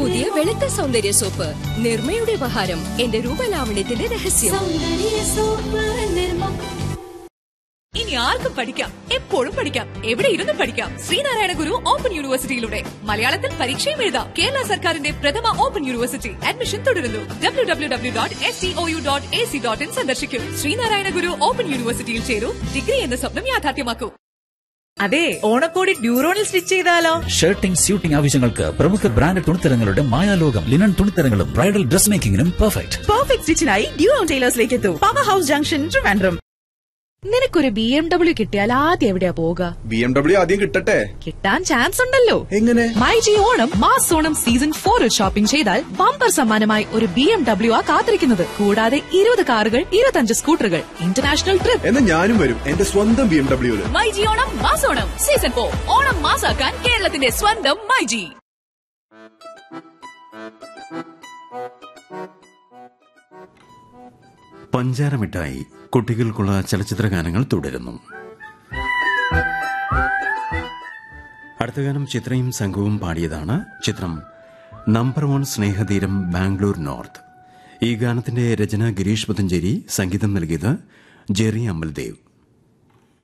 പുതിയ വെളുത്ത സൗന്ദര്യ സോപ്പ് നിർമ്മയുടെ ഉപഹാരം എന്റെ രൂപലാവണ്യത്തിന്റെ രഹസ്യം ഇനി ആർക്കും പഠിക്കാം എപ്പോഴും പഠിക്കാം എവിടെ ഇരുന്നും പഠിക്കാം ശ്രീനാരായണ ഗുരു ഓപ്പൺ യൂണിവേഴ്സിറ്റിയിലൂടെ മലയാളത്തിൽ പരീക്ഷയും എഴുതാം കേരള സർക്കാരിന്റെ പ്രഥമ ഓപ്പൺ യൂണിവേഴ്സിറ്റി അഡ്മിഷൻ തുടരുന്നു W W W dot S T O U dot A C dot in സന്ദർശിക്കും ശ്രീനാരായണ ഗുരു ഓപ്പൺ യൂണിവേഴ്സിറ്റിയിൽ ചേരൂ ഡിഗ്രി എന്ന സ്വപ്നം യാഥാർത്ഥ്യമാക്കൂ അതെ ഓണക്കോടി ഡ്യൂറോണിൽ സ്റ്റിച്ച് ചെയ്താലോ ഷർട്ടിംഗ് സ്യൂട്ടിംഗ് ആവശ്യങ്ങൾക്ക് പ്രമുഖ ബ്രാൻഡ് തുണിത്തരങ്ങളുടെ മായാലോകം ലിനൻ തുണിത്തരങ്ങളും ബ്രൈഡൽ ഡ്രസ് മേക്കിംഗിനും പെർഫെക്റ്റ് പെർഫെക്റ്റ് സ്റ്റിച്ചിനായി ഡ്യൂറോൺ ടൈലേഴ്സിലേക്ക് എത്തൂ പവർ ഹൗസ് ജംഗ്ഷൻ ട്രിവാൻഡ്രം നിനക്കൊരു ബി എം ഡബ്ല്യു കിട്ടിയാൽ ആദ്യം എവിടെയാ പോവുക ബി എം ഡബ്ല്യു ആദ്യം കിട്ടട്ടെ കിട്ടാൻ ചാൻസ് ഉണ്ടല്ലോ എങ്ങനെ my G Onam mass Onam season ഫോറിൽ ഷോപ്പിംഗ് ചെയ്താൽ ബമ്പർ സമ്മാനമായി ഒരു ബി എം ഡബ്ല്യു ആ കാത്തിരിക്കുന്നത് കൂടാതെ ഇരുപത് കാറുകൾ ഇരുപത്തഞ്ച് സ്കൂട്ടറുകൾ ഇന്റർനാഷണൽ ട്രിപ്പ് എന്നാ ഞാനും വരും എന്റെ സ്വന്തം ബി എം ഡബ്ല്യുവില് മൈജി ഓണം മാസോണം സീസൺ ഫോർ ഓണം മാസാക്കാൻ കേരളത്തിന്റെ സ്വന്തം മൈജി പഞ്ചാരമിഠായി കുട്ടികൾക്കുള്ള ചലച്ചിത്ര ഗാനങ്ങൾ തുടരുന്നു അടുത്ത ഗാനം ചിത്രയും സംഘവും പാടിയതാണ് ചിത്രം number one Snehatheeram Bangalore north ഈ ഗാനത്തിന്റെ രചന ഗിരീഷ് പുത്തഞ്ചേരി സംഗീതം നൽകിയത് ജെറി അമ്പൽദേവ്